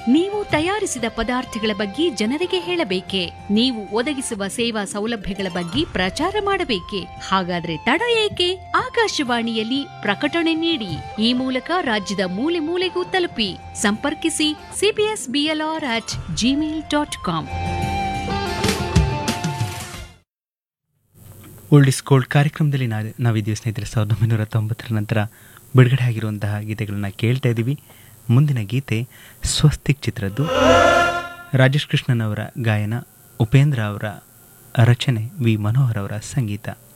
ನೀವು ತಯಾರಿಸಿದ ಪದಾರ್ಥಗಳ ಬಗ್ಗೆ ಜನರಿಗೆ ಹೇಳಬೇಕೆ ನೀವು ಒದಗಿಸುವ ಸೇವಾ ಸೌಲಭ್ಯಗಳ ಬಗ್ಗೆ ಪ್ರಚಾರ ಮಾಡಬೇಕೆ ಹಾಗಾದ್ರೆ ತಡ ಏಕೆ ಆಕಾಶವಾಣಿಯಲ್ಲಿ ಪ್ರಕಟಣೆ ನೀಡಿ ಈ ಮೂಲಕ ರಾಜ್ಯದ ಮೂಲೆ ಮೂಲೆಗೂ ತಲುಪಿ ಸಂಪರ್ಕಿಸಿ C B S B L R at Gmail dot com old is gold ಕಾರ್ಯಕ್ರಮದಲ್ಲಿ ನಾ ನಾವಿದ್ದೀವಿ ಸ್ನೇಹಿತರೆ ಸಾವಿರದ ಒಂಬೈನೂರ ತೊಂಬತ್ತರ ನಂತರ ಬಿಡುಗಡೆ ಆಗಿರುವಂತಹ ಗೀತೆಗಳನ್ನ ಕೇಳ್ತಾ ಇದ್ದೀವಿ ಮುಂದಿನ ಗೀತೆ ಸ್ವಸ್ತಿಕ್ ಚಿತ್ರದ್ದು ರಾಜೇಶ್ ಕೃಷ್ಣನ್ ಅವರ ಗಾಯನ ಉಪೇಂದ್ರ ಅವರ ರಚನೆ ವಿ ಮನೋಹರ್ ಅವರ ಸಂಗೀತ